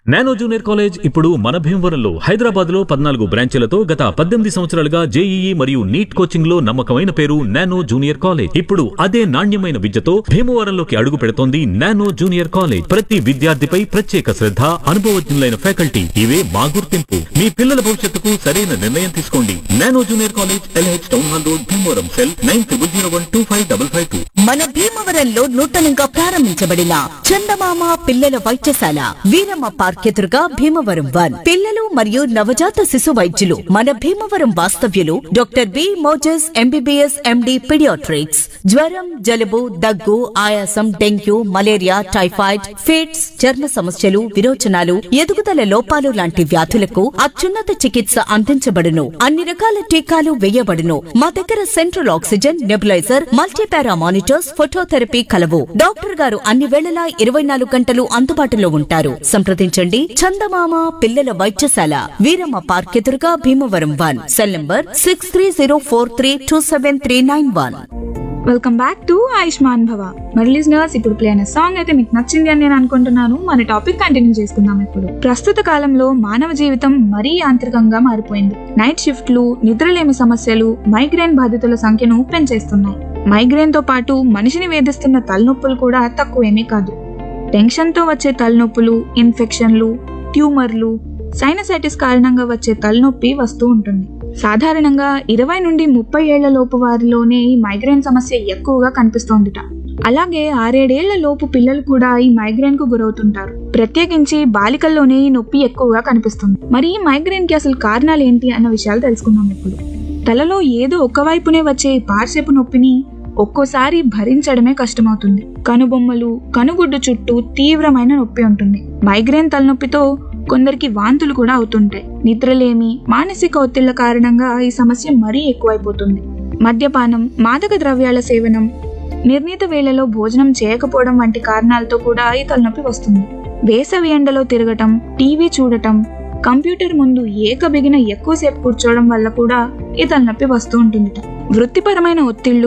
nano junior college ఇప్పుడు మన భీమవరంలో హైదరాబాద్ లో పద్నాలుగు బ్రాంచీలతో గత పద్దెనిమిది సంవత్సరాలుగా జేఈఈ మరియు నీట్ కోచింగ్ లో నమ్మకమైన పేరు నానో జూనియర్ కాలేజ్ ఇప్పుడు అదే నాణ్యమైన విద్యతో భీమవరంలోకి అడుగు పెడుతోంది నానో జూనియర్ కాలేజ్ ప్రతి విద్యార్థిపై ప్రత్యేక శ్రద్ధ అనుభవజ్ఞులైన ఫ్యాకల్టీ ఇవే మా గుర్తింపు మీ పిల్లల భవిష్యత్తుకు సరైన నిర్ణయం తీసుకోండి nano junior college LH town hall road Bhimavaram cell nine triple zero one two five double five two మన భీమవరంలో నూతనంగా ప్రారంభించబడిన చందమామ పిల్లల వైద్యశాల వీరమ్మ పార్క్ ఎదురుగా భీమవరం వన్ పిల్లలు మరియు నవజాత శిశు వైద్యులు మన భీమవరం వాస్తవ్యులు doctor B Moses MBBS MD paediatrics జ్వరం జలుబు దగ్గు ఆయాసం డెంగ్యూ మలేరియా టైఫాయిడ్ ఫిట్స్ చర్మ సమస్యలు విరోచనాలు ఎదుగుదల లోపాలు లాంటి వ్యాధులకు అత్యున్నత చికిత్స అందించబడును అన్ని రకాల టీకాలు వేయబడును మా దగ్గర central oxygen nebuliser multipara monitors phototherapy కలవు డాక్టర్ గారు అన్ని వేళలా ఇరవై నాలుగు గంటలు అందుబాటులో ఉంటారు సంప్రదించండి చందమామ పిల్లల వైద్యశాల వీరమ్మ పార్క్ ఎదురుగా Bhimavaram one cell number six three zero four three two seven three nine one welcome back to Ayushman Bhava మరి లిజనర్స్ ఇప్పుడు ప్లే అయిన సాంగ్ అయితే మీకు నచ్చింది అని నేను అనుకుంటున్నాను మన టాపిక్ కంటిన్యూ చేసుకుందాం ఇప్పుడు ప్రస్తుత కాలంలో మానవ జీవితం మరీ యాంత్రికంగా మారిపోయింది నైట్ షిఫ్ట్లు నిద్రలేమి సమస్యలు మైగ్రేన్ బాధితుల సంఖ్యను పెంచేస్తున్నాయి మైగ్రేన్ తో పాటు మనిషిని వేధిస్తున్న తలనొప్పులు కూడా తక్కువేమీ కాదు టెన్షన్తో వచ్చే తలనొప్పులు ఇన్ఫెక్షన్లు ట్యూమర్లు సైనసైటిస్ కారణంగా వచ్చే తలనొప్పి వస్తూ ఉంటుంది సాధారణంగా ఇరవై నుండి ముప్పై ఏళ్ల లోపు వారిలోనే ఈ మైగ్రేన్ సమస్య ఎక్కువగా కనిపిస్తోందిట అలాగే ఆరేడేళ్ల లోపు పిల్లలు కూడా ఈ మైగ్రేన్ కు గురవుతుంటారు ప్రత్యేకించి బాలికల్లోనే ఈ నొప్పి ఎక్కువగా కనిపిస్తుంది మరి ఈ మైగ్రేన్ కి అసలు కారణాలు ఏంటి అన్న విషయాలు తెలుసుకుందాం ఇప్పుడు తలలో ఏదో ఒక వైపునే వచ్చే ఈ పార్శ్వపు నొప్పిని ఒక్కోసారి భరించడమే కష్టమవుతుంది కనుబొమ్మలు కనుగుడ్డు చుట్టూ తీవ్రమైన నొప్పి ఉంటుంది మైగ్రేన్ తలనొప్పితో కొందరికి వాంతులు కూడా అవుతుంటాయి నిద్రలేమి మానసిక ఒత్తిళ్ల కారణంగా ఈ సమస్య మరీ ఎక్కువైపోతుంది మద్యపానం మాదక ద్రవ్యాల సేవనం నిర్ణీత వేళలో భోజనం చేయకపోవడం వంటి కారణాలతో కూడా ఈ తలనొప్పి వస్తుంది వేసవి ఎండలో తిరగటం టీవీ చూడటం కంప్యూటర్ ముందు ఏకబిగిన ఎక్కువసేపు కూర్చోవడం వల్ల కూడా ఈ తలనొప్పి వస్తూ ఉంటుంది వృత్తిపరమైన ఒత్తిళ్లు